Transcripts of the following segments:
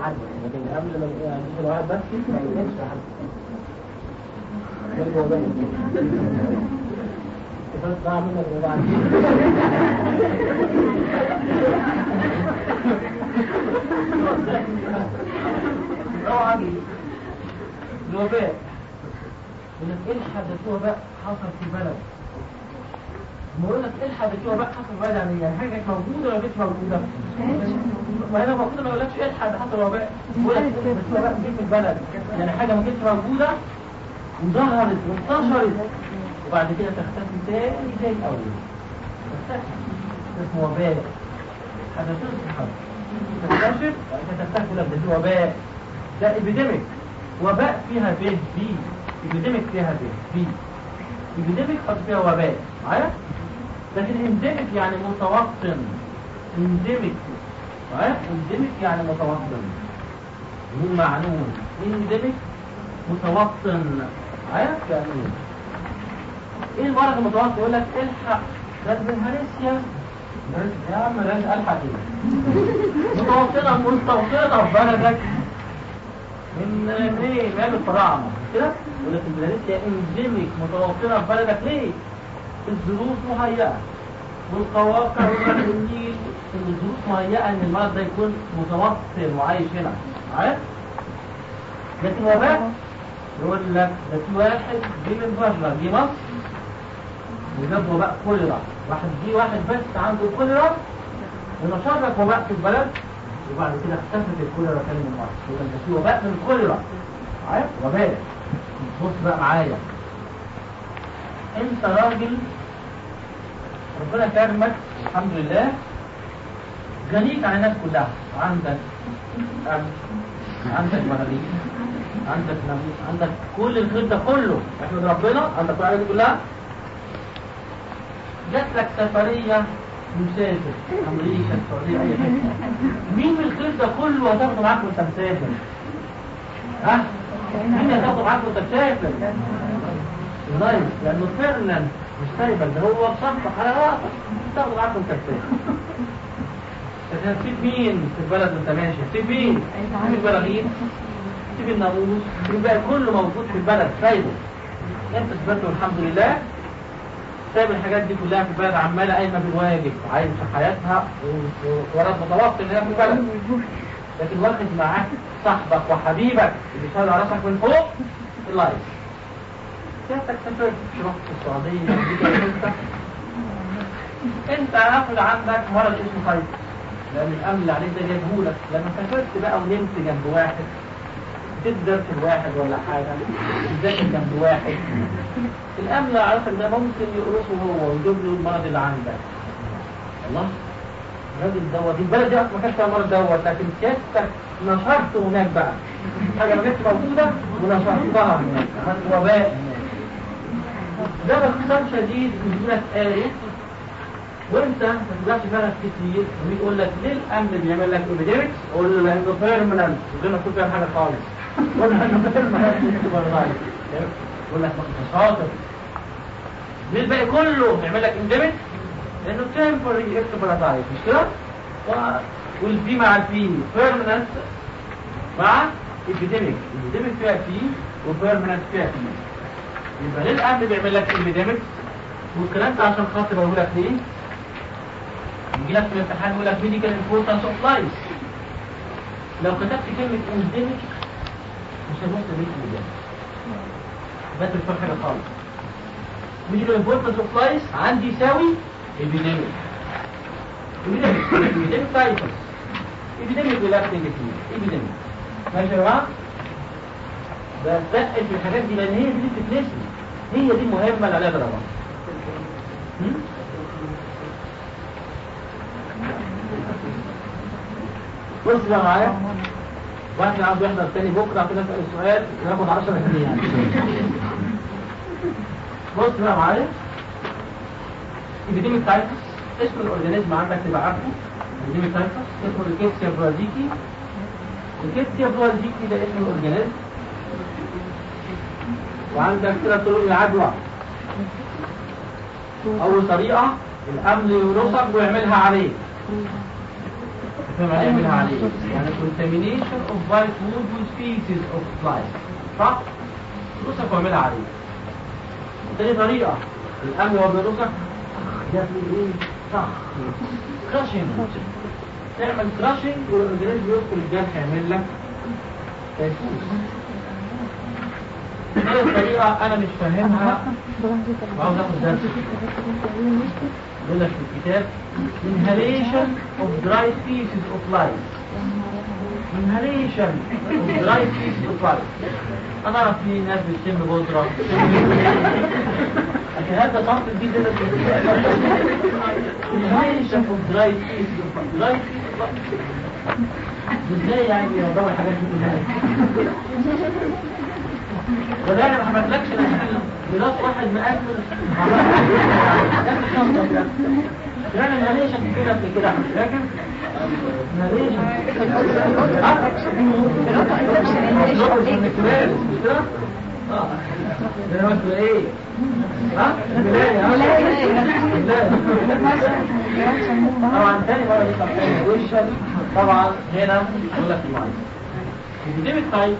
حد لكن الامن لو يعني مش الواحد بس ما ينقلش حد ده الوباء بس ضاع منك وبعد طبعا الوباء يقول لك الحد في وباء حصل في بلد بقول لك الحد في وباء حصل في بلد يعني يعني حاجه كانت موجوده ولا مش موجوده؟ ما هنا المفروض ما يقولكش الحد حصل وباء يقول لك بس وباء جه في البلد يعني حاجه ما كانتش موجوده وظهرت وانتشرت وبعد كده تختفي تاني زي الاول تختفي اسمه وباء حاجه تصحى تكتشف وبعد كده تختفي لك ده في وباء ده ابيديميك وباء فيها ب بي ابيديميك فيها ب بي ابيديميك حط فيها وباء معايا لكن انديميك يعني متوطن انديميك معايا انديميك يعني متوطن نون معنون انديميك متوطن معايا يعني ايه المرض المتوطن يقول لك الحق ده بالهارسيا يا عم لازم الحق ايه متوطنه مستوطنه في بلدك من ايه من الفراعنه كده يقول لك البلاريسيا انديميك متوطنه في بلدك ليه؟ الظروف مهيئه والقواقع ومرض النيل الظروف مهيئه ان المرض ده يكون متوطن وعايش هنا عارف؟ لكن وباء يقول لك ده في واحد جه من بره جه مصر وجاب وباء كوليرا واحد جه واحد بس عنده كوليرا ونشر لك وباء في البلد وبعد كده اختفت الكوليرا تاني من مصر يبقى ده في وباء من الكوليرا عارف وباء بص بقى معايا انت راجل ربنا كرمك الحمد لله غنيك عن الناس كلها عندك أب عندك مغاليق عندك ناموس عندك كل الخير ده كله احمد ربنا عندك كل الحاجات دي كلها جات لك سفرية مسافر أمريكا السعودية أي حتة مين من الخير ده كله هتاخده معاك وأنت مسافر؟ ها؟ مين هتاخده معاك وأنت مسافر؟ اللايف لأنه فعلا مش سايبك ده هو بصفح على راسك تاخده معاك وأنت مسافر لكن هتسيب مين في البلد وأنت ماشي؟ هتسيب مين؟ هتسيب البراغيث تسيب الناموس يبقى كله موجود في البلد سايبه انت سبته الحمد لله سايب الحاجات دي كلها في البلد عماله قايمه بالواجب عايشه حياتها وراك متوقع ان هي في البلد لكن واخد معاك صاحبك وحبيبك اللي شايل على راسك من فوق اللايف سيادتك سافرت رحت السعوديه امريكا انت انت هاخد عندك مرض اسمه خيط لان الامن اللي عليك ده جايبهولك لما سافرت بقى ونمت جنب واحد تقدر في الواحد ولا حاجة تذاكر جنب واحد الأمن عارفك ده ممكن يقرصه هو ويجيب له المرض اللي عندك الله الراجل دوت البلد دي أصلا ما كانش فيها المرض دوت لكن سيادتك نشرته هناك بقى حاجة ما كانتش موجودة ونشرتها هناك عملت وباء ده باختصار شديد يجيب لك آية وانت ما تبقاش بالك كتير ويقول لك ليه الامن بيعمل لك ايبيديمكس قول له لانه بيرمننت بدون ما تكون فاهم حاجه خالص قول له لانه بيرمننت يقول لك ما انت شاطر ليه الباقي كله بيعمل لك انديمك لانه تمبرري اكتبراتايز مش كده؟ و- والبي مع البي بيرمننت مع ايبيديميك ايبيديميك فيها بي وبيرمننت فيها بي يبقى ليه الامن بيعمل لك ايبيديمكس والكلام ده عشان خاطر اقول لك ليه يجي لك في الامتحان يقول لك ميديكال امبورتانس اوف لايف لو كتبت كلمة انديميك مش هتبص ليه انديميك ده مش حاجة خالص ميديكال امبورتانس اوف لايف عندي يساوي epidemic epidemic epidemic تايفس epidemic relapsing disease epidemic ماشي يا جماعة بتقل في الحاجات دي لان هي دي اللي بتتنسي هي دي المهمة اللي عليها درجات هم؟ بص بقى معايا واحد عاوز يحضر تاني بكره كده اسال السؤال ياخد 10 جنيه يعني بص بقى معايا ايبيديميك تايفس اسم الاورجانيزم عندك تبقى عارفه ايبيديميك تايفس اسمه الكيتسيا برازيكي الكيتسيا برازيكي ده اسم الاورجانيزم وعندك كده طرق العدوى اول طريقه الامن يرصك ويعملها عليك فاهم عليه يعملها عليه يعني contamination of white wood with species of flies صح؟ روسك واعملها عليه تاني طريقة الأمن والبروسك جاب لي ايه؟ صح كراشنج تعمل كراشنج والأورجانيزم يدخل الجرح يعمل لك تيفوس هذه الطريقة أنا مش فاهمها وعاوز آخد درس يقول لك في الكتاب inhalation of dry pieces of life inhalation of dry pieces of life أنا أعرف في ناس بتشم بودرة لكن هذا صنف الجديد ده inhalation of dry pieces of life dry pieces of life ازاي يعني يوضعوا الحاجات دي كلها وده انا ما حملتلكش بلاس واحد مقفل فعلا ماليش كده قبل كده مش فاكر ماليش اه ده انا مثل ايه ها طبعا تاني مرة دي طبعا وشا طبعا هنا يقول لك المايك دي بالتايب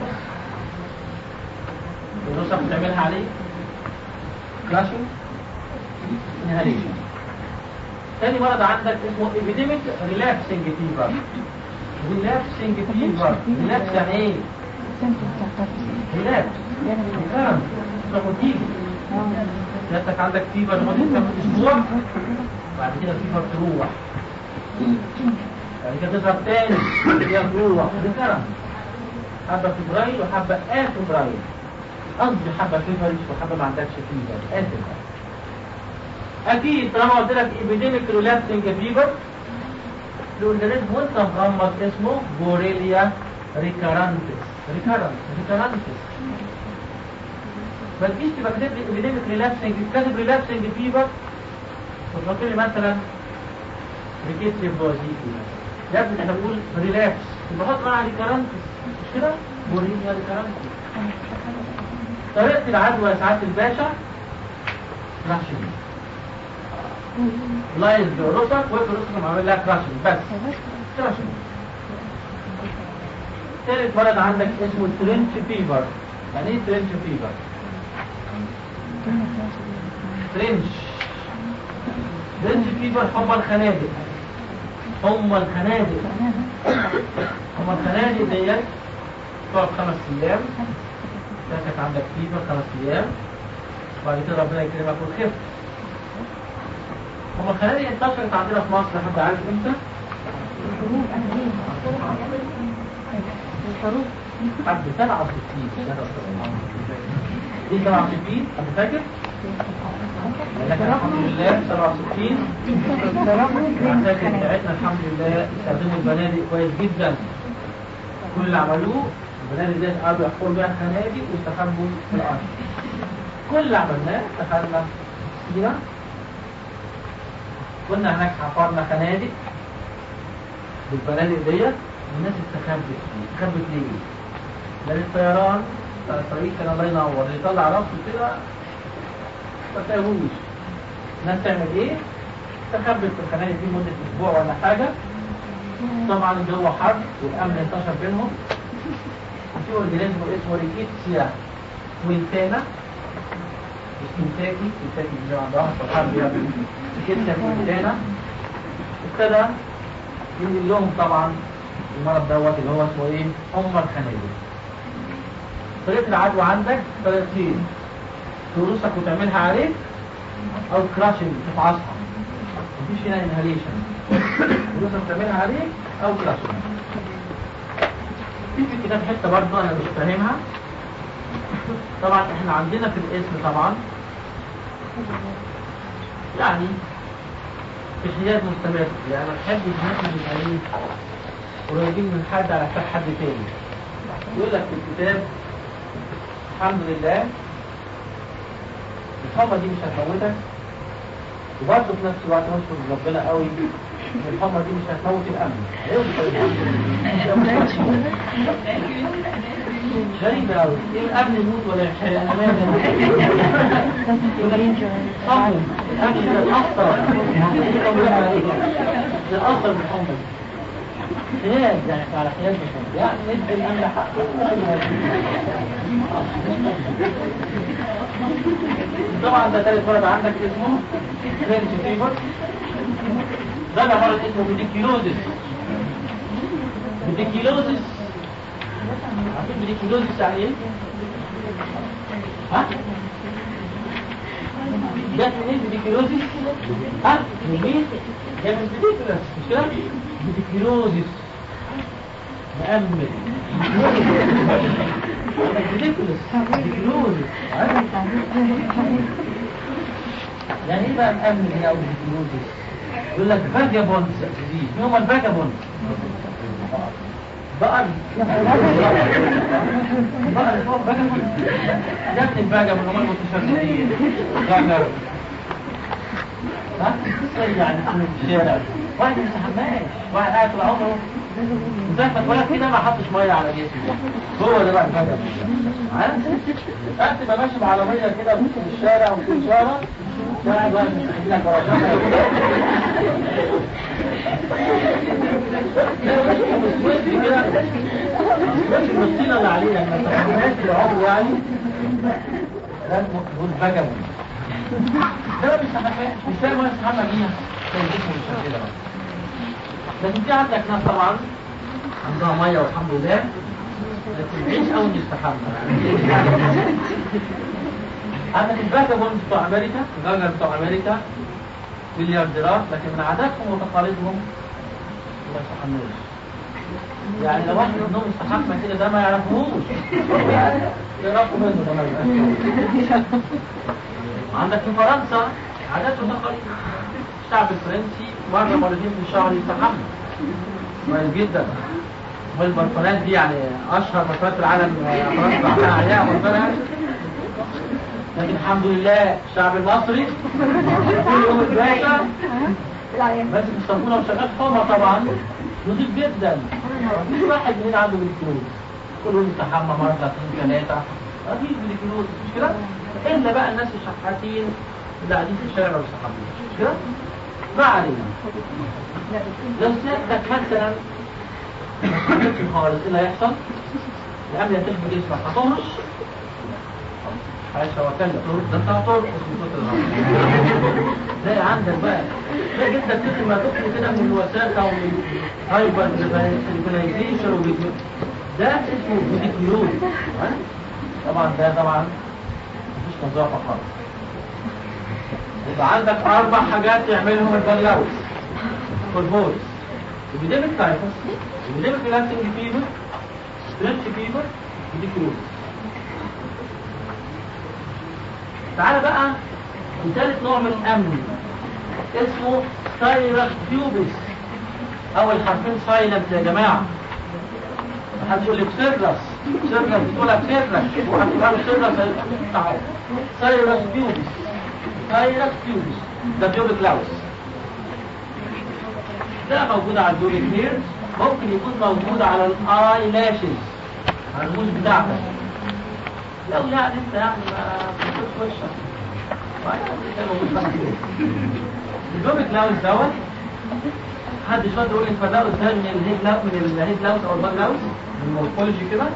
النسخ بتعملها عليه كلاشنج انهاليشن تاني مرض عندك اسمه epidemic relapsing fever relapsing fever relapse يعني ايه؟ relapse كلام تروح وتيجي سيادتك عندك فيفر لمدة كام اسبوع بعد كده الفيفر تروح بعد كده تظهر تاني هي تروح ده كلام حبة فبراير وحبة آخر فبراير قصدي حبة فيفرش وحبة ما عندكش فيفر آسف أكيد طالما قلت لك إبيديميك ريلابسنج فيفر الأورجانيزم وأنت مغمض اسمه بوريليا ريكارانتس ريكارانت ريكارانتس ما تجيش تبقى كاتب لي إبيديميك ريلابسنج كاتب ريلابسنج فيفر وتحط لي مثلا ريكيتسي بوزيتي لازم احنا بنقول ريلابس يبقى حط معاها ريكارانتس مش كده؟ بوريليا ريكارانتس طريقة العدوى يا سعادة الباشا كراشنج لايز برصك وقف رصك عامل لها كراشنج بس كراشنج ثالث مرض عندك اسمه ترنش فيفر يعني ايه ترنش فيفر؟ ترنش ترنش فيفر هم الخنادق هم الخنادق هم الخنادق ديت تقعد خمس ايام كانت عندك فيفر خمس ايام وبعد كده ربنا يكرمك وتخف هما الخنادق انتشرت عندنا في مصر حد عارف امتى؟ حد 67 دي 67 حد فاكر؟ لكن الحمد لله 67 العساكر بتاعتنا الحمد لله استخدموا البنادق كويس جدا كل اللي عملوه البنادق ديت قعدوا يحفروا بيها الخنادق واستخبوا في الارض كل اللي عملناه دخلنا سينا كنا هناك حفرنا خنادق بالبنادق ديت والناس استخبت استخبت ليه؟ لان الطيران بتاع الطريق كان الله ينور اللي يطلع راسه كده ما تلاقيهوش الناس تعمل ايه؟ استخبت في الخنادق دي مده اسبوع ولا حاجه طبعا الجو حر والامن انتشر بينهم في اورجانيزم اسمه ريكيتسيا وينتانا مش كنتاكي كنتاكي اللي عندها فرحان بيها ريكيتسيا وينتانا ابتدى ينزل لهم طبعا المرض دوت اللي هو اسمه ايه؟ حمى الخنادق طريقة العدوى عندك طريقتين ترصك وتعملها عليك او كراشنج تفعصها مفيش هنا انهاليشن ترصك وتعملها عليك او كراشنج في في الكتاب حته برضه انا مش فاهمها طبعا احنا عندنا في الاسم طبعا يعني احتياج مستمر يعني ما تحبش الناس اللي يعني قريبين من حد على حساب حد تاني يقول لك في الكتاب الحمد لله الحمى دي مش هتموتك وبرضه في نفس الوقت نشكر ربنا قوي ان الحمى دي مش هتموت الامن غريبة قوي ايه الامن يموت ولا يحيى الامان صمم الامن ده الاخطر ده الاخطر من الحمى حياد يعني على حياد مش يعني ندي الأمن حق طبعا ده ثالث مرض عندك اسمه فرنش فيبر ده مرض اسمه بيديكيلوزيس بيديكيلوزيس عارفين بيديكيلوزيس يعني ايه؟ ها؟ جت منين بيديكيلوزيس؟ ها؟ من مين؟ جت من بيديكيلوس مش كده؟ بيديكيلوزيس مأمن بيديكيلوس بيديكيلوزيس يعني ايه بقى مأمن هنا او بيديكيلوزيس؟ يقول لك فاجابونز دي مين هم الفاجابونز؟ بقر بقر فوق فاجابونز ده من الفاجابونز هم المتشردين فاجر ها؟ يعني في الشارع واحد ما يستحماش واحد قاعد طول عمره زي ما اتولد كده ما حطش ميه على جسمه هو ده بقى الفجر عارف انت تبقى ماشي بعربيه كده في الشارع وفي الشارع واحد واحد مستحيل لك ورا مش المشكلة اللي عليه لما تحملات العمر يعني لازم تقول فجر ده مش حمامات مش فاهم ولا تتحمل بيها كان جسمه مش كده بس لكن في عندك ناس طبعا عندها ميه والحمد لله لكن عيش او يستحمى عندك الفاجابونز بتوع امريكا الجاجر بتوع امريكا مليارديرات لكن من عاداتهم وتقاليدهم ما يستحملوش يعني لو واحد منهم استحمى كده ده ما يعرفوش يعرفوا منه ده ما يعرفوش عندك في فرنسا عادات وتقاليد الشعب الفرنسي مرة مرتين في الشهر يستحمى كويس جدا والبرفانات دي يعني اشهر برفانات في العالم فرنسا عشان عليها برفانات لكن الحمد لله الشعب المصري كل يوم الباشا ماسك الصابونه وشغال حمى طبعا نضيف جدا مفيش واحد مننا عنده بالكيلوز كل يوم يستحمى مرة اثنين ثلاثة مفيش بالكيلوز مش كده؟ إلا بقى الناس الشحاتين اللي قاعدين في الشارع ما بيستحموش مش كده؟ ما علينا لو سيادتك مثلا ما استحملتش خالص ايه اللي هيحصل؟ الأمن هتحمي جسمك هتهرش عايش هو كان ده انت هتهرش تلاقي عندك بقى تلاقي جدا كتر ما تخرج كده من الوساخة ومن هايبر سيلفيلايزيشن وبيجي ده اسمه بوديكيوز طبعا ده طبعا مفيش نظافة خالص يبقى عندك أربع حاجات يعملهم البلاوس كوربورس البيديميك تايفس البيديميك لانسنج فيبر ستريتش فيبر بوديكيوز تعال بقى لثالث نوع من الأمن اسمه سايرس تيوبس أول حرفين سايلنت يا جماعة محدش يقول لك سيرلس سيرلس بتقولها سيرلس وهتقولها له سيرلس تعال سايرس تيوبس سايرس تيوبس ده بيوبك لاوس ده موجود على البيوبك هير ممكن يكون موجود على الاي لاشز على الرموش بتاعتك لو يعني انت يعني ما بتشوفش وشك البيوبك لاوس دوت حد شويه يقول لي فلاوس ده من الهيد لاوس من الهيد لاوس او الباج لاوس من المورفولوجي كده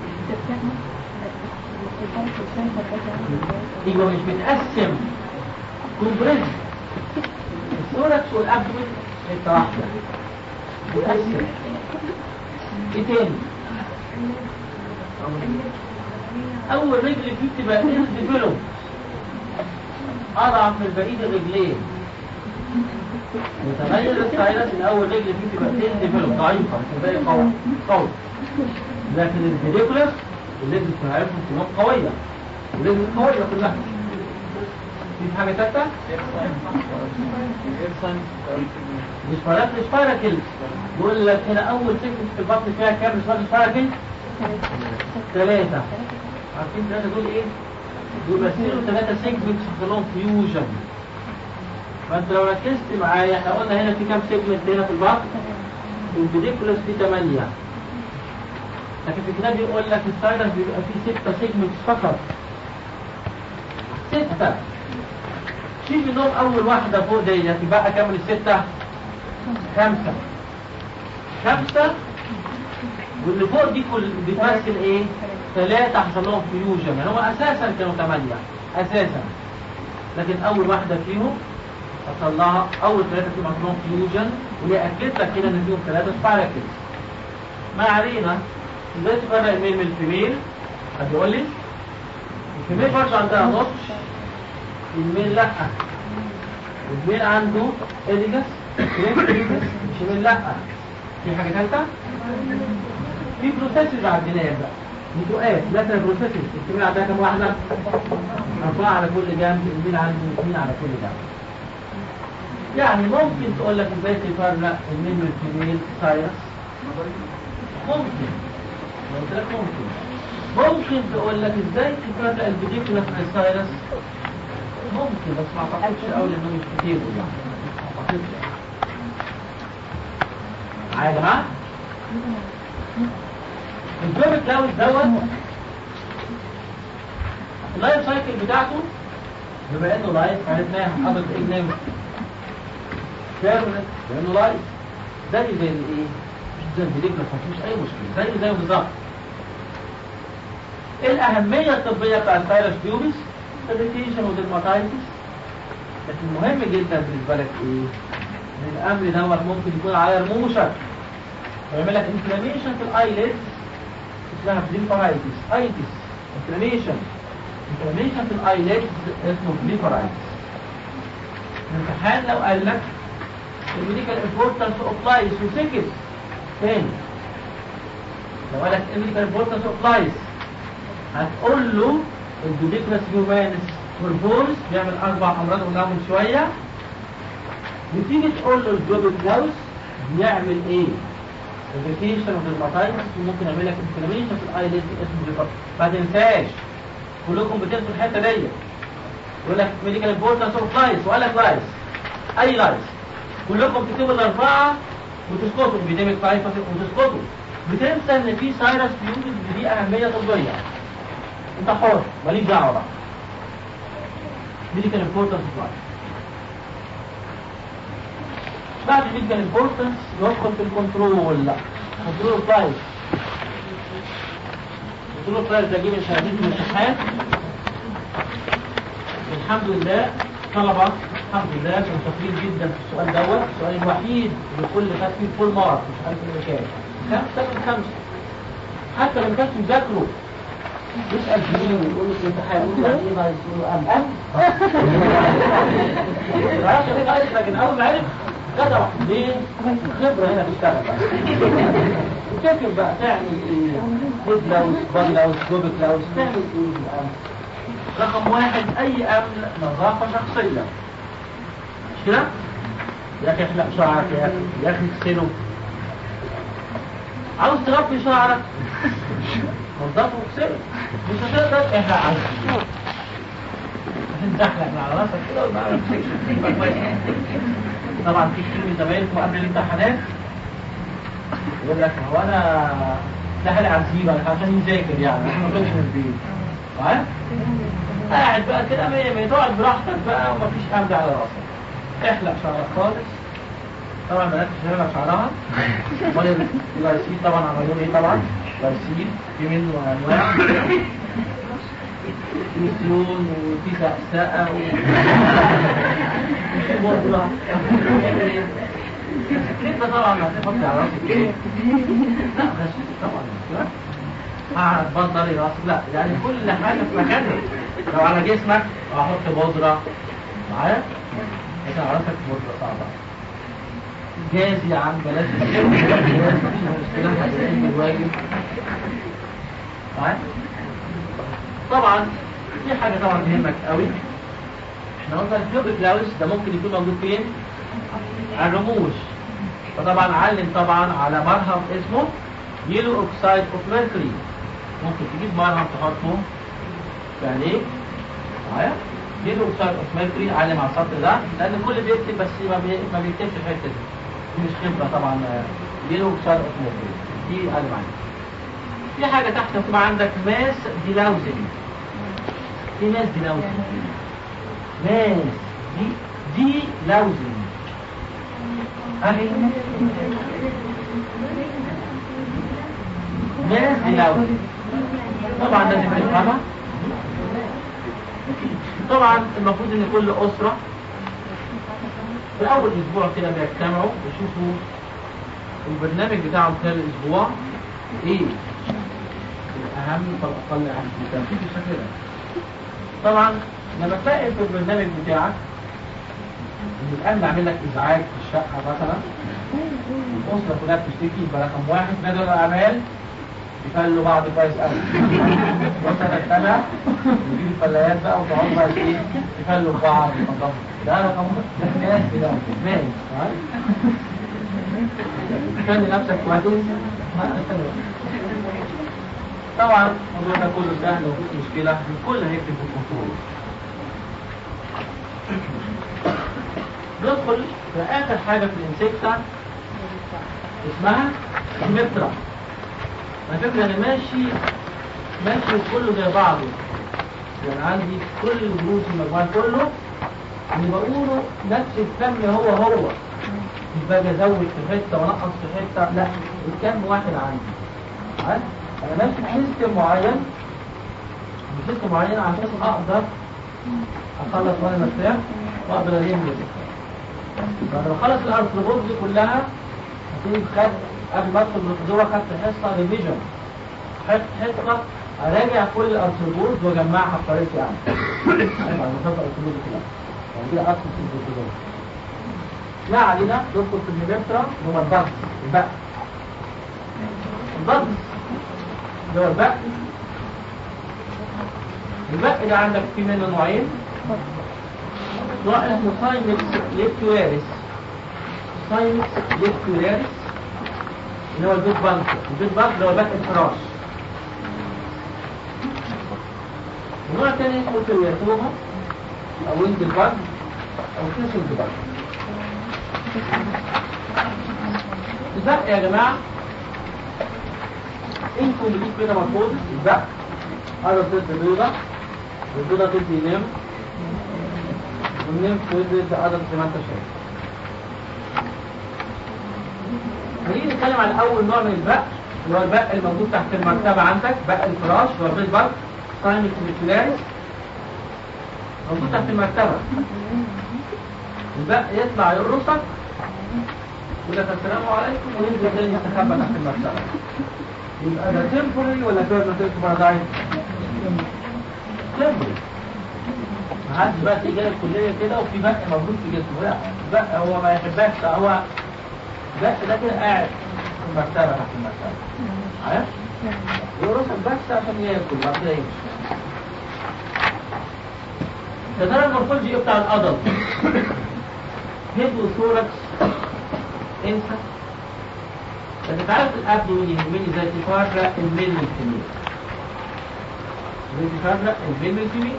يبقى مش بتقسم كومبريس الثوركس والابدومين حته واحده بتقسم ايه تاني اول رجل فيه تبقى ديفلوب اضعف من بقيه الرجلين متميز السايلس الاول رجل فيه تبقى ديفلوب ضعيفه الباقي قوي قوي لكن البيديكولس الرجل بتاعتهم كلهم قويه الرجل قويه كلها في حاجه ثالثه مش فراك مش فراكل يقول لك هنا اول سيكنس في البطن فيها كام مش فراكل فراكل ثلاثه عارفين ثلاثه دول ايه دول بيصيروا ثلاثه سيجمنتس كلهم فيوجن فانت لو ركزت معايا احنا قلنا هنا في كام سيجمنت هنا في البطن البيديكولس في 8 لكن في الكتاب يقول لك السايلس بيبقى فيه 6 سيجمنتس فقط 6 شيل منهم اول واحدة فوق ديت يبقى كامل الستة خمسة خمسة واللي فوق دي كل بتمثل ايه ثلاثة حصل لهم فيوجن يعني هم اساسا كانوا ثمانية اساسا لكن اول واحدة فيهم حصل لها اول ثلاثة فيهم حصل لهم فيوجن وهي اكدت لك كده ان فيهم ثلاثة سبايركلز ما علينا ازاي تفرق الميل من الفيميل حد يقول لي الفيميل برضه عندها نص الميل لا الميل عنده اديجاس مش الميل لا في حاجة ثالثة في بروسيسز عندنا بقى نتوقات مثلا بروسيسز الكمية عندها كم واحدة أربعة على كل جنب الميل عنده اثنين على كل جنب يعني ممكن تقول لك ازاي تفرق الميل من الفيميل سايرس ممكن قلت لك ممكن ممكن تقول لك ازاي تفرق البيديكولاس من السايرس ممكن بس ما اعتقدش قوي انه مش كتير يعني ما اعتقدش معايا يا جماعه الجوب كلاوز دوت اللايف سايكل بتاعته بما انه لايف عرفناها حضرتك ايه نعمل بيرمنت لانه لايف زي زي الايه زي البليكلس مفيش اي مشكله زي زي بالظبط ايه الاهميه الطبيه بتاع الفيروس تيوبس اريتيشن وديرماتايتس لكن مهم جدا بالنسبه لك ايه ان الامر دوت ممكن يكون على رموشك ويعمل لك انفلاميشن في الايليد اسمها بليفرايتس ايتس انفلاميشن انفلاميشن في الايليد اسمه بليفرايتس الامتحان لو قال لك الميديكال امبورتنس اوف لايس وسكت تاني لو قال لك الميديكال امبورتنس اوف لايس هتقول له الدوديكلاس هيومانس والبورس بيعمل اربع امراض قلناها من شويه وتيجي تقول له الجوب كلاوس بيعمل ايه؟ irritation of dermatitis وممكن يعمل لك inflammation في الايليد اسمه ليفر ما تنساش كلكم بتنسوا الحته دي يقول لك ميديكال امبورتنس اوف لايس وقال لك لايس اي لايس كلكم تكتبوا الاربعه وتسقطوا epidemic typhus وتسقطوا بتنسى ان في سايرس بيوجد دي اهميه طبيه انت حر ماليش دعوه بقى ميديكال امبورتنس اوف لايس بعد الميديكال امبورتنس يدخل في الكنترول كنترول برايس كنترول برايس ده جه من شهادات الامتحان الحمد لله طلبة الحمد لله كانوا شاطرين جدا في السؤال دوت السؤال الوحيد اللي كل خد فيه فول مارك مش عارف اللي كام خمسة من خمسة حتى لو ما كانش مذاكره يسأل فيه ويقول له في الامتحان يقول له يعني ايه ما يقول له أم أم لكن أول ما عرف جدع ليه؟ خبرة هنا تشتغل بقى وتفكر بقى تعمل ايه؟ هيد لاوس بادي لاوس جوب لاوس تعمل ايه بالأمن؟ رقم واحد أي أمن نظافة شخصية مش كده؟ يا أخي احلق شعرك يا أخي يا أخي اغسله عاوز تربي شعرك نظفه واغسله مش هتقدر احلق على تحلق مع راسك كده وما طبعا في كتير من زمايلكم قبل الامتحانات يقول لك هو انا سهل على الزيبة عشان يذاكر يعني عشان ما يخرجش من البيت معايا؟ قاعد بقى كده مية مية تقعد براحتك بقى ومفيش قبض على راسك احلق شعرك خالص طبعا بنات مش هيحلق شعرها امال اللايسين طبعا عملوا ايه طبعا؟ لايسين في منه انواع في سيون وفي سقسقة و... وفي بودرة كده طبعا هتحط على راسك ايه؟ لا غشيش طبعا لا هقعد بطري راسك لا يعني كل حاجة في مكانها لو على جسمك هحط بودرة معايا؟ لكن على راسك بودرة صعبة جاز يا عم بلاش جاز مفيش مشكلة هتلاقي الواجب معايا؟ طبعا في حاجة طبعا تهمك قوي احنا قلنا الكيوبيك لاوس ده ممكن يكون موجود فين؟ على الرموش فطبعا علم طبعا على مرهم اسمه يلو اوكسايد اوف ميركوري ممكن تجيب مرهم تحطه يعني ايه؟ معايا؟ يلو اوكسايد اوف ميركوري علم على السطر ده لان الكل بيكتب بس ما, بي... ما بيكتبش الحته دي دي مش خبره طبعا يلو اوكسايد اوف ميركوري دي علم عليها في حاجة تحت مكتوب عندك ماس ديلاوزن في ماس ديلاوزن ماس دي دي لاوزن اهي ماس ديلاوي طبعا لازم تفهمها طبعا المفروض ان كل اسره في اول اسبوع كده بيجتمعوا يشوفوا البرنامج بتاعهم خلال الاسبوع ايه الاهم فالاقل اهم في التنفيذ بالشكل ده طبعا لما تلاقي في البرنامج بتاعك ان الامن عامل لك ازعاج في الشقه مثلا الاسره كلها بتشتكي يبقى رقم واحد نادي الاعمال يفلوا بعض كويس قوي مثلا السنه يجيب الفلايات بقى وتقعدوا بقى ايه يفلوا في بعض يفضلوا. ده رقم واحد ناس كده ماشي خلي نفسك كويس طبعا الموضوع ده كله سهل ومفيش مشكله الكل هيكتب في الكنترول ندخل في اخر حاجه في الانسكتا اسمها المترا على فكره انا ماشي ماشي كله زي بعضه يعني عندي كل الدروس المجموعه كله اللي بقوله نفس الكم هو هو مش باجي ازود في حته وانقص في حته لا الكم واحد عندي عارف؟ انا ماشي بسيستم معين بسيستم معين عشان اقدر اخلص وانا مرتاح واقدر الم بعد ما اخلص الارثروبودز دي كلها هتيجي خد قبل ما ادخل بالخضوره خدت حصه ريفيجن خدت حصه اراجع كل الارثروبودز واجمعها بطريقتي يعني بعد ما اخلص الارثروبودز كلها يعني كده ادخل في البروتوزوم لا علينا ندخل في النيمترا اللي هو الضغط البق الضغط اللي هو البق البق ده عندك في منه نوعين نوع اسمه سايمكس ليكتواريس سايمكس ليكتواريس اللي هو البيت بانك البيت بانك اللي هو بق الفراش ونوع تاني اسمه كرياتوما او ويند البانك او كيسل البانك البق يا جماعه انتوا اللي جيت كده مفروض البق هذا تدي بيضة والبيضة تدي نم والنم تدي عدد زي ما انت شايف خلينا نتكلم عن اول نوع من البق اللي هو البق الموجود تحت المرتبة عندك بق الفراش اللي هو البيض بق سايمك ميكولاريس موجود تحت المرتبة البق يطلع يرقصك يقول لك السلام عليكم وينزل تاني يستخبى تحت المرتبة يبقى ده تمبوري ولا بيرمننت بارادايم؟ تمبوري محدش بقى تيجي الكلية كده وفي بق موجود في جسمه لا بق هو ما يحبكش هو بق ده كده قاعد في المرتبة تحت المرتبة عارف؟ يقرصك بس عشان ياكل بعد كده يمشي ده المورفولوجي بتاع الأدلت هيد وثوركس انسى بس انت عارف الابدومين يهمني ازاي تفرق الميل من الفيميل ازاي تفرق الميل من الفيميل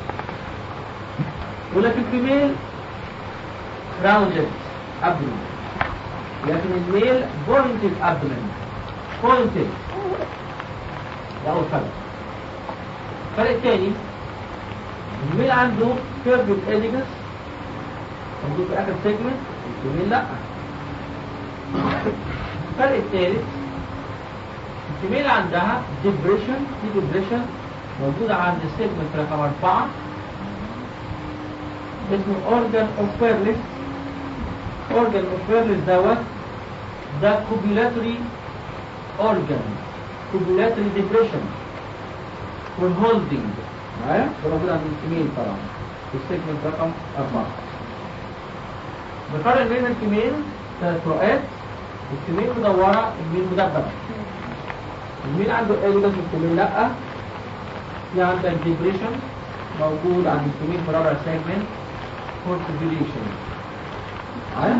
يقول لك الفيميل راوندد ابدومين لكن الميل بوينتد ابدومين بوينتد ده اول فرق الفرق الثاني الميل عنده كيرفد اديجس موجود في اخر سيجمنت الفيميل لا الفرق الثالث الفيميل عندها ديبريشن في ديبريشن موجودة عند السيجمنت رقم أربعة اسمه organ of Fairless organ of Fairless دوت ده copulatory organ copulatory depression for holding معايا ده موجود عند الفيميل طبعا في السيجمنت رقم أربعة بفرق بين الفيميل ثلاث فروقات الكمين مدورة الميل مدببة الميل عنده إيلوجاس والكمين لأ في عندك ديبريشن موجود عند الكمين في رابع سيجمنت فورتيفيليشن عارف؟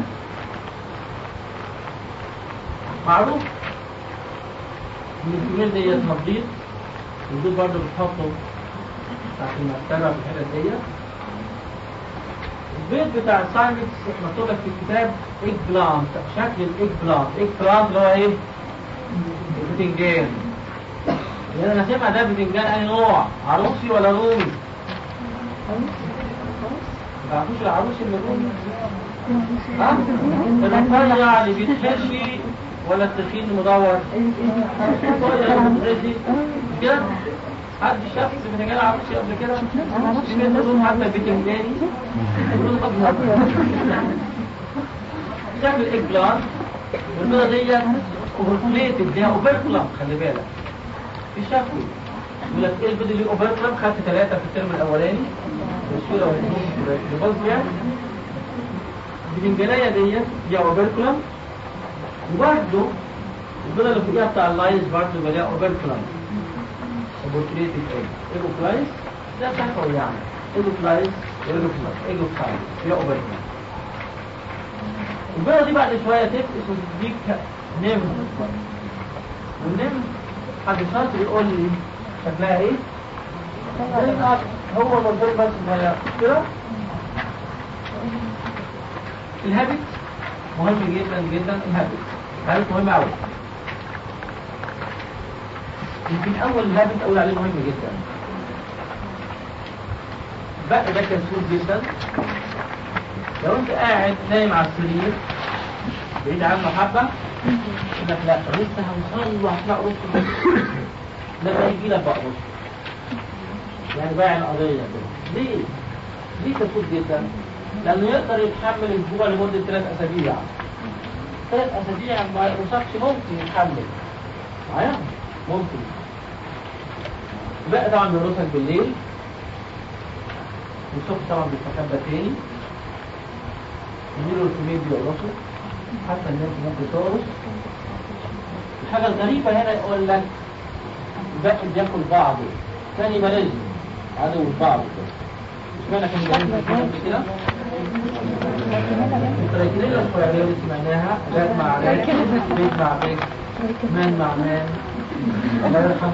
معروف ان الكمين ديت مبيض البيض برضه بتحطه تحت المرتبة في الحتة ديت البيض بتاع السايمكس مكتوب لك في الكتاب ايج بلانت شكل الايج بلانت ايج بلانت اللي هو ايه؟ البتنجان اللي انا سامع ده بتنجان اي نوع عروسي ولا رومي؟ ما تعرفوش العروسي اللي رومي؟ ها؟ الرفيع اللي بيتحشي ولا التخين مدور كده حد شاف البتنجان عرفش قبل كده في منهم حتى بتنجاني تعمل ايج بلان والبيضه ديت اوفركوليتد دي اوفركولم خلي بالك في شكوى يقول لك ايه البيض اللي اوفركولم خدت ثلاثه في الترم الاولاني الصوره والهجوم يعني البتنجانيه ديت دي اوفركولم وبرده البيضه اللي فوقيها بتاع اللايز برضه يبقى ليها اوفركولم اوبورتريتد ايج ايجو فلايز ده شكوى يعني ايجو فلايز ايجو فلايز ايجو فلايز هي اوفركولم البيضة دي بعد شوية تفقس وتديك نمر والنمر حد شاطر يقول لي شكلها ايه؟ زي القطر. هو مرضي بس صغير كده الهابت مهم جدا جدا الهابت الهابت مهم قوي يمكن اول هابت اقول عليه مهم جدا بقى ده كسول جدا لو انت قاعد نايم على السرير بعيد عنه حبة يقول لك لا لسه هنصلي وهتلاقي رص لما يجي لك بقى رص يعني بايع القضية كده ليه؟ ليه تفوت جدا؟ لأنه يقدر يتحمل الجوع لمدة ثلاث أسابيع ثلاث أسابيع ما يقرصكش ممكن يتحمل معايا؟ ممكن بقى طبعا بيقرصك بالليل والصبح طبعا بيستخبى تاني يجيله الكمية بيقرصوا حتى الناس ممكن تقرص الحاجة الغريبة هنا يقول لك الباقي بياكل بعضه ثاني ماليزم عدو البعض مش معنى كان ماليزم كده التراكينيلا الفرعية اللي سمعناها ذات مع ذات بيت مع بيت مان مع مان الله يرحم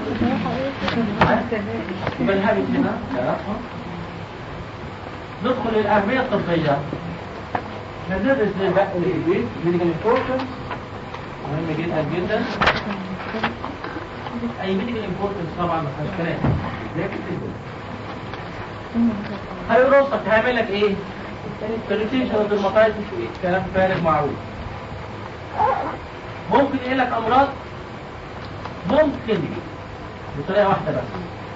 يبقى الهابت هنا تعرفها ندخل للأهمية الطبية ندرس بقى البيت ميديكال امبورتنس مهم جدا جدا اي ميديكال امبورتنس طبعا ما فيهاش كلام لكن هيرصك هيعمل لك ايه؟ كاليتيشن والدرماتايتس كلام فارغ معروف ممكن يجي لك امراض ممكن بطريقه واحده بس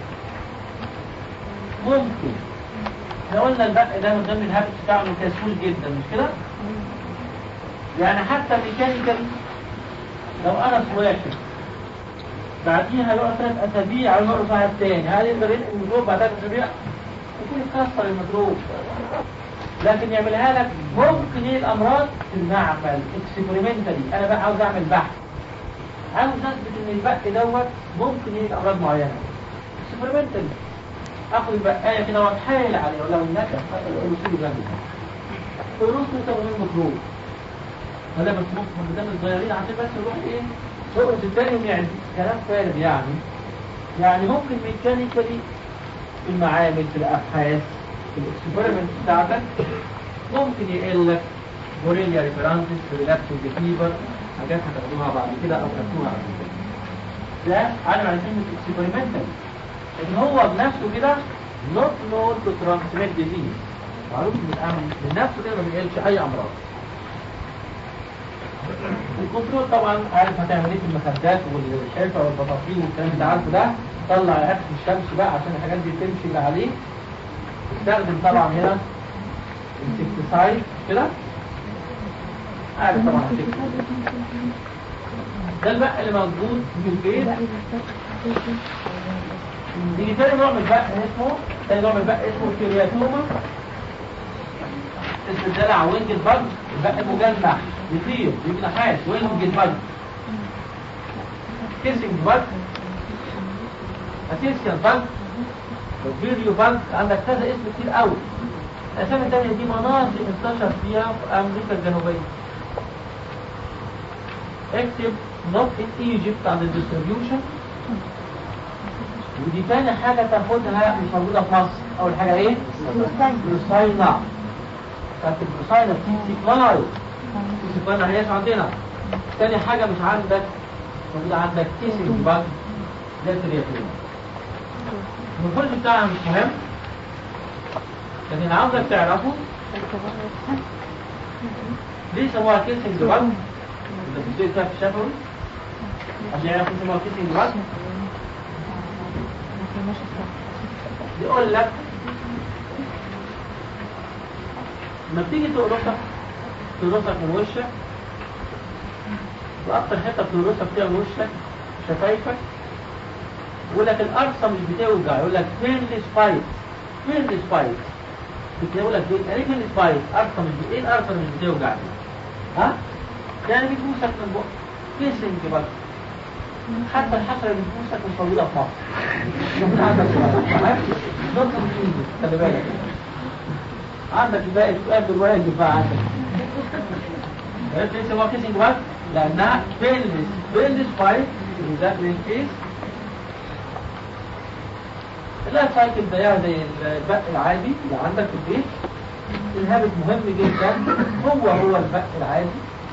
ممكن احنا قلنا البق ده من ضمن الهابت بتاعه كسول جدا مش كده؟ يعني حتى ميكانيكال لو انا واحد بعديها يقعد ثلاث اسابيع على مرة صاحب تاني هل يقدر ينقل الميكروب بعد ثلاث اسابيع؟ يكون يكسر الميكروب لكن يعملها لك ممكن ايه الامراض في المعمل اكسبيرمنتالي انا بقى عاوز اعمل بحث عاوز اثبت ان البق دوت ممكن ايه امراض معينه اكسبيرمنتالي اخذ البقايه كده واتحايل عليه ولو النكس الرسول جنبي الرسول طبعا الميكروب ولا بس ممكن قدام الصغيرين عشان بس يروح ايه يقرص التاني ويعدي كلام فارغ يعني يعني ممكن ميكانيكالي في المعامل في الابحاث في الاكسبيرمنت بتاعتك ممكن يقل لك بوريليا ريفرانسز ريلاكسنج فيبر حاجات هتاخدوها بعد كده او خدتوها قبل كده ده علم على كلمه اكسبيرمنتال لكن هو بنفسه كده not known to transmit disease معروف من الامن من نفسه كده ما بيقلش اي امراض الكنترول طبعا عارف هتعمل ايه في المخدات والحرفه والبطاطين والكلام اللي عارفه ده طلع اكل الشمس بقى عشان الحاجات دي تمشي اللي عليه استخدم طبعا هنا انسكتسايد كده عارف طبعا ده البق اللي موجود في البيت يجي تاني نوع من البق اسمه تاني نوع من البق اسمه كيرياتوما اسم الدلع وينج البج البق مجنح يطير بجناحات وينج البج كيسنج بج اسيسيان بج فيريو بج عندك كذا اسم كتير قوي الاسامي التانية دي مناطق انتشر فيها في امريكا الجنوبية اكتب not in Egypt عند الديستريبيوشن ودي تاني حاجة تاخدها مش موجودة في مصر أول حاجة إيه؟ بروساينا كانت البروساينا في سيكلاي في سيكلاي ما هياش عندنا تاني حاجة مش عندك موجودة عندك كيسنج باج ده الترياتين المفروض بتاعها مش مهم لكن عاوزك تعرفه ليه سموها كيسنج باج انت بتبتدي فيها في الشفوي عشان يعرف اسمها كيسنج بلاد يقول لك لما بتيجي تقرصك تقرصك من وشك واكتر حته بتقرصك فيها من وشك شفايفك يقول لك القرصه مش بتوجع يقول لك فين السبايك فين السبايك بتقول لك ايه يعني فين السبايك قرصه مش ايه القرصه اللي مش بتوجع دي ها يعني بتبوسك من بق كيسنج بس حتى الحشرة اللي بتبوسك مش موجودة في مصر موجودة عندك في مصر نقطة مش انجز خلي بالك عندك باقي سؤال بالواجب بقى عندك عرفت ليه سموها كيسنج بس؟ لأنها بيلس بيلس فايت بالذات من كيس اللايف سايكل زيها زي البق العادي اللي عندك في البيت الهابت مهم جدا هو هو البق العادي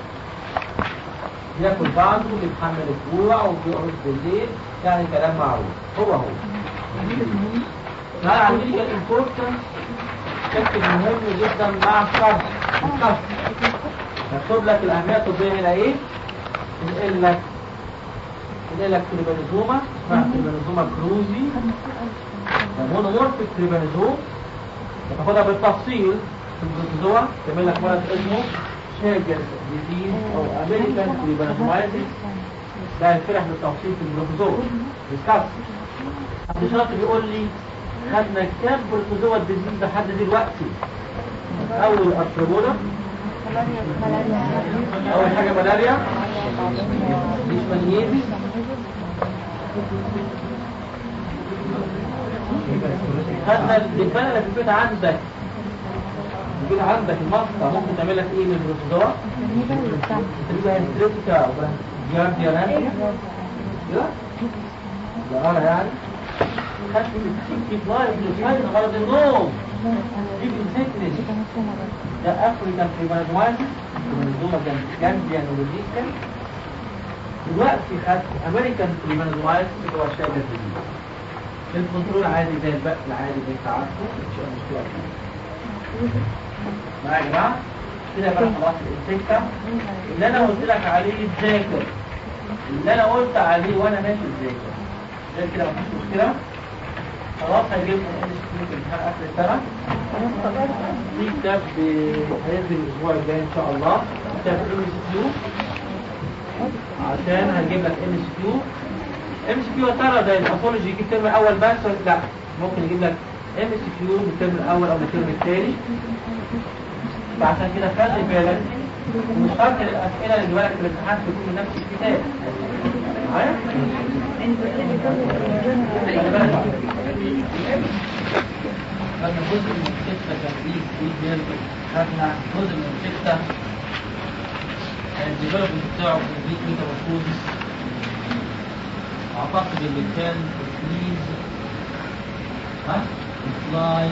بياكل بعضه وبيتحمل الجوع وبيقعد بالليل يعني كلام معروف هو هو تعالى على الميديكال امبورتنس شكل مهم جدا مع الشرح الشرح مكتوب لك الاهميه الطبيه هنا ايه؟ ينقل لك ينقل لك تريبانيزوما اسمها تريبانيزوما كروزي مونومورفيك تريبانيزوم تاخدها بالتفصيل في البروتوزوا تعمل لك مرض اسمه شاجر ديزيز او امريكان تريبانومايزيس ده هيتشرح بالتفصيل في البروتوزوا ديسكاس عبد شاطر بيقول لي خدنا كام بروتوزوا الديزيز لحد دلوقتي اول ارتروبولا اول حاجه ملاريا ليشمانيزيس خدنا الدبانه اللي في البيت عندك البيت عندك المصنع ممكن تعمل لك ايه من البروتوزوا تبقى هيستريتيكا جارديانات كده لا انا يعني خدت السيكي فلاي بلوسايد غرض النوم ديب انسكنس ده افريكان بريمانوازيس منظومه جامبيان ولوجيكا دلوقتي خدت امريكان بريمانوازيس اللي هو الشايب الجديد الكنترول عادي زي البق العادي زي ساعته مش مشكله معايا يا جماعه كده بقى خلاص الانسكتا اللي انا قلت لك عليه ذاكر اللي انا قلت عليه وانا ماشي ذاكر زي كده مفيش مشكله خلاص هيجيب لكم امتحان اخر السنه في كتاب هينزل الاسبوع الجاي ان شاء الله كتاب ام اس كيو عشان هنجيب لك ام اس كيو ام اس كيو ترى زي الباثولوجي يجيب ترم اول بس لا ممكن يجيب لك ام اس كيو من الترم الاول او من الترم الثاني فعشان كده خلي بالك مش شرط الاسئله اللي بالك في الامتحان تكون من نفس الكتاب معايا؟ خلي بالك خدنا جزء من الستة تدريس فيديو خدنا جزء من الستة الديفلوبمنت بتاعه في البيت ميتامورفوزيس اعتقد اللي كان الفليز ها الفلاي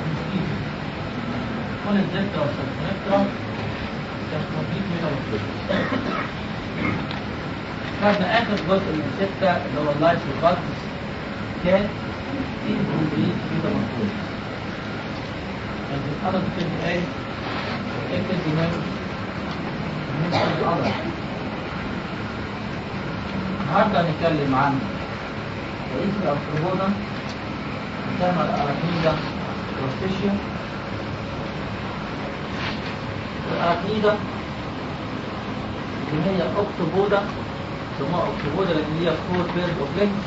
كل الذكرى والسلسلة كان كومبليت ميتامورفوزيس خدنا اخر جزء من الستة اللي هو اللايف سيكولوجيس كان incomplete ميتامورفوزيس كانت الأرض في ايه اكتب دماغ بالنسبة للأرض النهارده هنتكلم عن رئيس الأفروبودا مسمى الأراكنيدا روستيشيا الأراكنيدا اللي هي أكتوبودا سموها أكتوبودا لكن هي فور بيرد أوف لينكس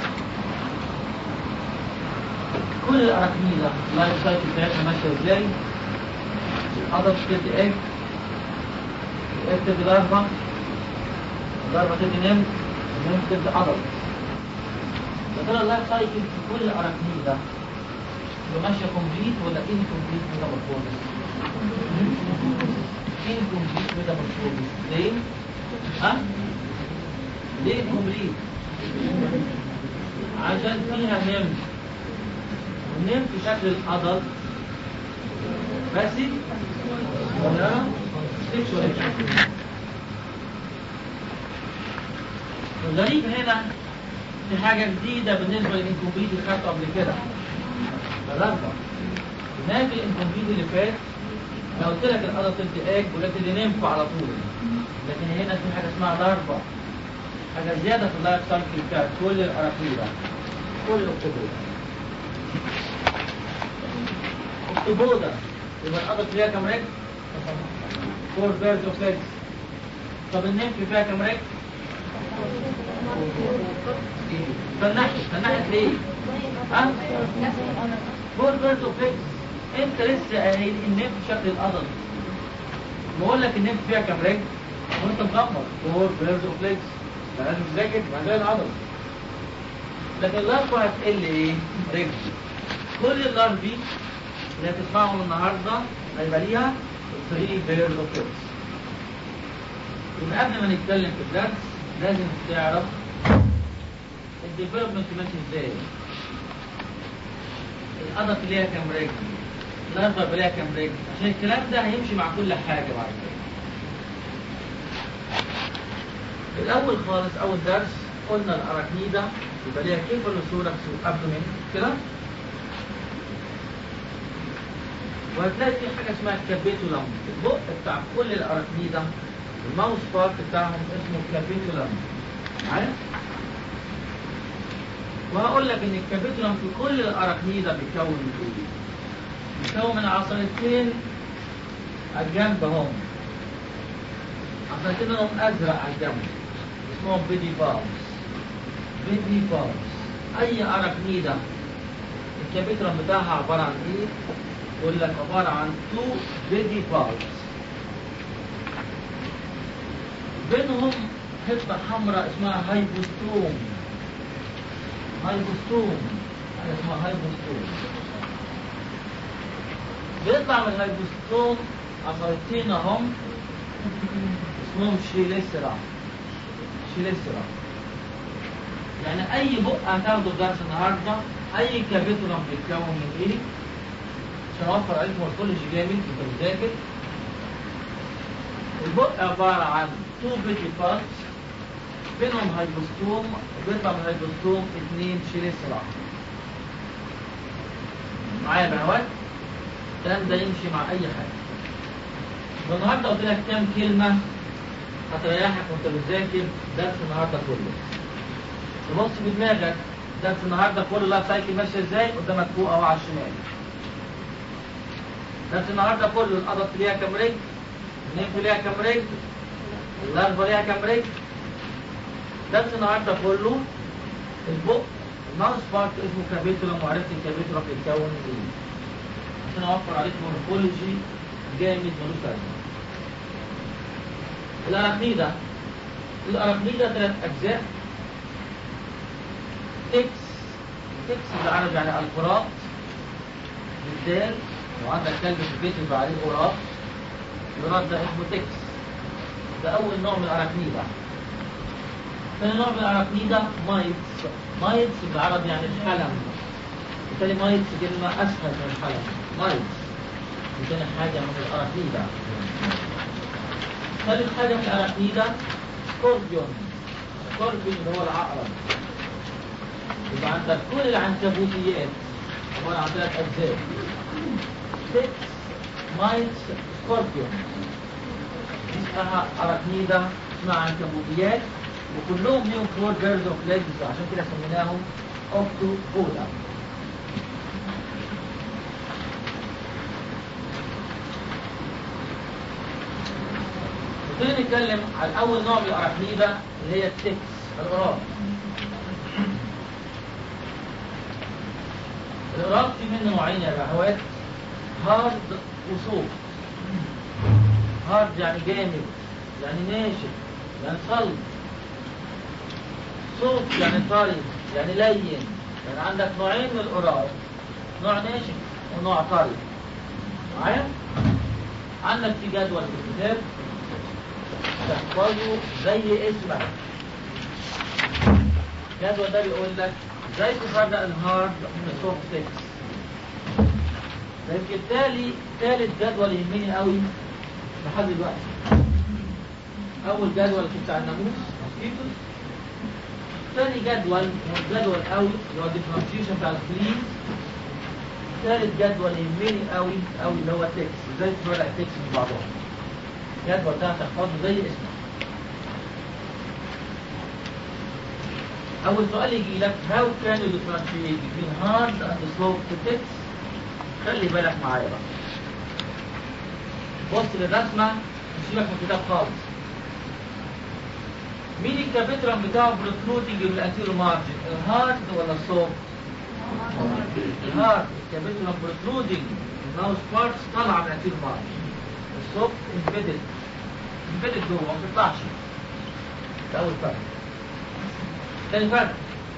كل الأراكنيدا اللايف سايكل بتاعتها ماشية ازاي الأدلت بتدي ايه ايه بتدي لارفا اللارفا تدي نمت النمت تدي أدلت فده اللايف سايكل في كل الأراكنيدا ماشية كومبليت ولا انكومبليت ميتامورفوزيس انكومبليت ميتامورفوزيس ليه؟ ها؟ ليه كومبليت؟ عشان فيها نمت والنمت في شكل الأدلت باسي ولا سيكشوال الغريب هنا في حاجة جديدة بالنسبة للإنكومبليت اللي خدته قبل كده بالرغم هناك الإنكومبليت اللي فات لو قلت لك الأدلت انتقاج ولكن اللي نمت على طول لكن هنا في حاجه اسمها لارفا حاجه زياده في اللايف سايكل بتاعت كل الاراكيدا كل الاكتوبودا اكتوبودا يبقى القدر فيها كام رجل؟ فور بيرز اوف ليجز طب النمف فيها كام رجل؟ فالنحل فالنحل ليه؟ ها؟ فور بيرز اوف ليجز انت لسه قايل النمف شكل القدر بقول لك النمف فيها كام رجل؟ وانت مغمض فور بيرز اوف ليجز لازم تذاكر بعدين العضله لكن اللارفا هتقل ايه؟ رجل كل اللارفي اللي هتسمعهم النهارده هيبقى ليها 3 بيرز اوف ليجز يبقى قبل ما نتكلم في الدرس لازم تعرف الديفلوبمنت ماشي ازاي القدر ليها كام رجل الاربع ليها كام رجل عشان الكلام ده هيمشي مع كل حاجه بعد كده الاول خالص اول درس قلنا الاراكنيدا يبقى ليها كيفالوثوركس وابدومين كده وهتلاقي في حاجه اسمها كابيتولم البق بتاع كل الاراكنيدا الماوس بارت بتاعهم اسمه كابيتولم معايا وهقول لك ان الكابيتولم في كل الاراكنيدا بيكون من ايه بيكون من عصايتين على الجنب اهم عصايتين لهم ازرق على الجنب اسمهم بيدي بارز بيدي بارز اي اراكنيدا الكابيتولم بتاعها عباره عن ايه يقول لك عباره عن تو بيدي بارز بينهم حته حمراء اسمها هايبوستوم هايبوستوم حاجه اسمها هايبوستوم بيطلع من الهايبوستوم عصايتين اهم اسمهم شيليسرا شيليسرا يعني اي بق هتاخده في درس النهارده اي كابيتولم بيتكون من ايه عشان اوفر عليكم مورفولوجي جامد انت بتذاكر البق عباره عن تو بيتي بارتس بينهم هايبوستوم وبيطلع من الهايبوستوم اثنين شيليسرا معايا بهوات الكلام ده يمشي مع اي حاجه والنهارده قلت لك كام كلمه هتريحك وانت بتذاكر درس النهارده كله تبص في دماغك درس النهارده كله لايف سايكل ماشيه ازاي قدامك فوق اهو على الشمال درس النهارده كله القدط ليها كام رجل النيف ليها كام رجل الاربع ليها كام رجل درس النهارده كله البق الماوس بارت اسمه كابيتولم وعرفت الكابيتولم بيتكون من ايه عشان اوفر عليك مورفولوجي جامد ملوش لازمه الأراكنيدا الأراكنيدا ثلاث أجزاء تكس تكس بالعربي يعني القراط بالدال وعندك كلب في البيت يبقى عليه قراط القراط ده اسمه تكس ده أول نوع من الأراكنيدا ثاني نوع من الأراكنيدا مايتس مايتس بالعربي يعني الحلم بالتالي مايتس كلمة أسهل من الحلم مايتس دي تاني حاجة من الأراكنيدا ثالث حاجة في الأراكنيدا سكوربيون سكوربيون اللي هو العقرب يبقى عندك كل العنكبوتيات عبارة عن ثلاث أجزاء سكس مايتس سكوربيون دي اسمها أراكنيدا اسمها عنكبوتيات وكلهم ليهم فور بيرز اوف ليجز عشان كده سميناهم اوكتوبودا نبتدي نتكلم عن اول نوع من الاراكنيدا اللي هي التكس الغراب الغراب في منه نوعين يا بهوات هارد وصوف هارد يعني جامد يعني ناشف يعني صلب صوف يعني طري يعني لين يعني عندك نوعين من القراب نوع ناشف ونوع طري معايا عندك في جدول في الكتاب تحفظه زي اسمك الجدول ده بيقول لك ازاي تفرق الهارد من السوفت تكس لكن التالي ثالث جدول يهمني قوي لحد دلوقتي اول جدول بتاع الناموس موسكيتوس ثاني جدول جدول قوي اللي هو الديفرنشيشن بتاع الفليز ثالث جدول يهمني قوي قوي اللي هو تكس ازاي تفرق التكس من بعضهم الجدول ده تحفظه زي اسمه أول سؤال يجي لك how can you differentiate between hard and soft text خلي بالك معايا بقى بص للرسمة وسيبك من الكتاب خالص مين الكابيترم بتاعه بروترودنج بالانتيرو مارجن الهارد ولا السوفت؟ الهارد الكابيترم بروترودنج الماوس بارتس طالعه من الانتيرو مارجن السوفت امبيدد امبيدد جوه ما بتطلعش ده اول فرق تاني فرق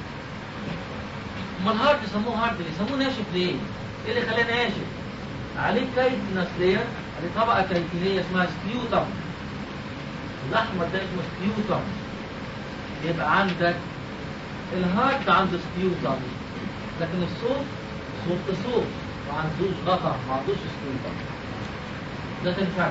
امال الهارد يسموه هارد ليه؟ يسموه ناشف ليه؟ ايه اللي خلاه ناشف؟ عليه كايتنس لير عليه طبقه كايتينيه اسمها سبيوتم الاحمر ده اسمه سبيوتم يبقى عندك الهارد عنده سبيوتم لكن الصوت صوت صوت ما عندوش غطا ما عندوش سبيوتم ده تاني فرق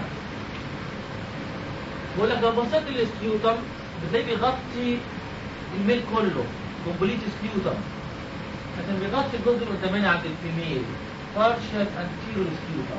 بقول لك لو بصيت للسبيوتم بتلاقيه بيغطي الميل كله كومبليت سبيوتم لكن بيغطي الجزء القداماني عند الفيميل partial anterior sputum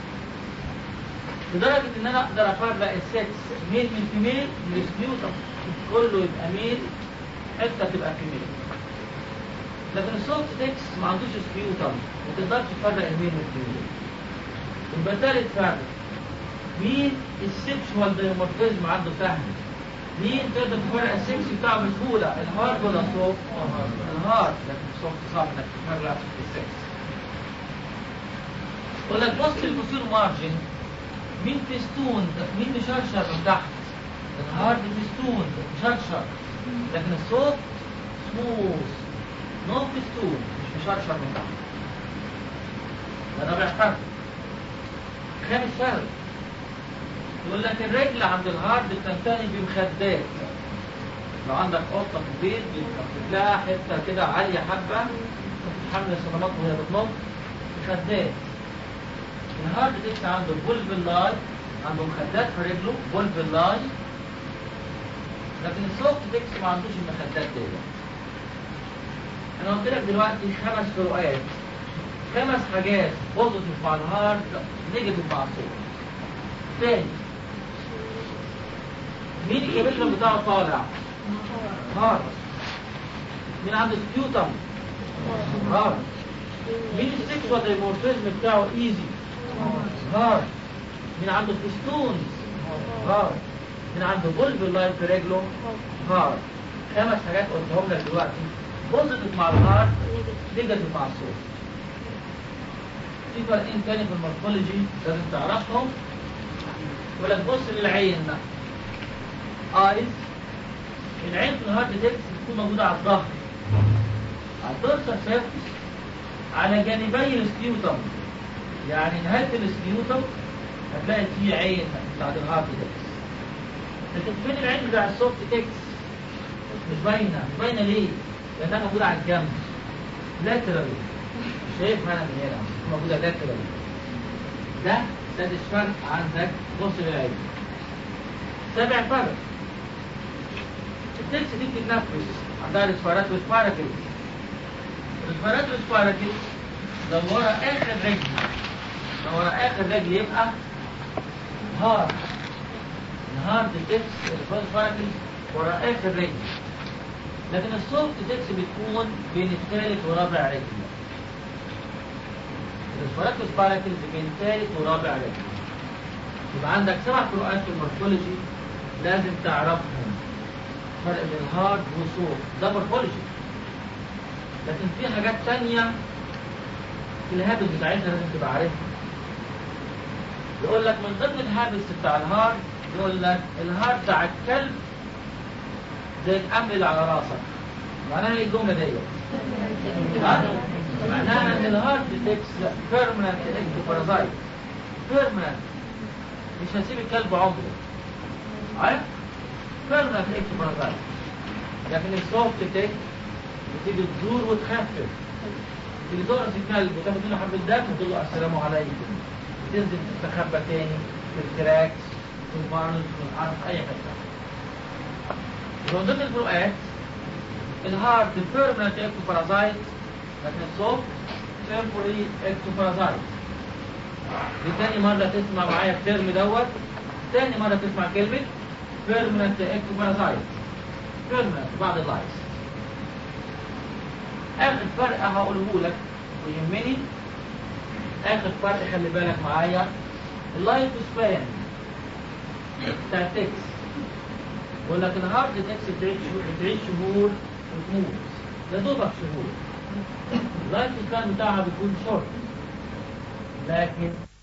لدرجة إن أنا أقدر أفرق السكس ميل من فيميل من السبيوتم كله يبقى ميل حتة تبقى فيميل لكن السوفت تكس ما عندوش سبيوتم ما تقدرش تفرق الميل من الفيميل يبقى تالت فرق مين السكشوال دايمورفيزم عنده فهم مين تقدر تفرق السكس بتاعه بسهولة الهارد ولا السوفت؟ الهارد لكن السوفت صعب انك تفرق السكس يقول لك بص البوستير مارجن مين فيستون مين مشرشر من تحت الهارد فيستون مشرشر لكن الصوت سموث نو فيستون مش مشرشر من تحت ده رابع فرق خامس فرق يقول لك الرجل عند الهارد بتنتهي بمخدات لو عندك قطة في البيت بيتحط لها حتة كده عالية حبة تتحمل الصدمات وهي بتنط مخدات الهارد ديسك عنده فولفيلاي عنده مخدات في رجله فولفيلاي لكن السوفت ديسك ما عندوش المخدات دي انا قلت لك دلوقتي خمس فروقات خمس حاجات بوزيتيف مع الهارد نيجاتيف مع السوفت تاني مين الكابيتلم بتاعه طالع؟ هارد مين عنده سبيوتم؟ هارد مين السكسوال دايمورفيزم بتاعه ايزي؟ هارد مين عنده فيستونز هارد مين عنده بولف لاين في رجله هارد خمس حاجات قلتهم لك دلوقتي بوزيتيف مع الهارد نيجاتيف مع الصوت في فرقين تاني في المورفولوجي لازم تعرفهم يقول لك بص للعين ايز العين في الهارد ديسك بتكون موجوده على الظهر على الدورسال سيرفس على جانبي السبيوتم يعني نهاية السبيوتم هتلاقي فيه عين بتاعت الهارد تكس لكن فين العين بتاع السوفت تكس مش باينة مش باينة ليه؟ لأنها موجودة على الجنب لاترالي شايفها أنا من هنا موجودة لاترالي ده سادس فرق عندك بص للعين سابع فرق التكس دي بتتنفس عندها ريسبيرات وسباراكل ريسبيرات وسباراكل لو ورا آخر رجل لو ورا آخر رجل يبقى هارد الهارد تكس الفاسفاركل ورا آخر رجل لكن السوفت تكس بتكون بين الثالث ورابع رجل الفاسفاركل سباركلز بين ثالث ورابع رجل يبقى عندك سبع فروقات في المورفولوجي لازم تعرفهم فرق بين هارد وسوفت ده مورفولوجي لكن في حاجات تانية في الهابت بتاعتنا لازم تبقى عارفها يقول لك من ضمن الهابتس بتاع الهارد يقول لك الهارد بتاع الكلب زي الامل اللي على راسك معناها ايه الجمله ديت؟ ها؟ معناها ان الهارد تكس بيرمننت اكتوبارازايت بيرمننت مش هسيب الكلب عمره عارف؟ بيرمننت اكتوبارازايت لكن السوفت تك بتيجي تزور وتخفف تيجي تقرص الكلب وتاخد منه حبه دم وتقول له السلام عليكم تنزل تستخبى تاني في الكراكس في البارنز في الارض اي حته ومن ضمن الفروقات الهارد بيرمننت اكتوبارازايت لكن الصوت تمبوري اكتوبارازايت دي تاني مرة تسمع معايا الترم دوت تاني مرة تسمع كلمة بيرمننت اكتوبارازايت بيرمننت بعد اللايس اخر فرق هقوله لك ويهمني اخر فرق خلي بالك معايا اللايف سبان بتاع تكس يقول لك الهارد تكس بتعيش بتعيش شهور وتموت ده دوبك شهور اللايف سبان بتاعها بيكون شورت لكن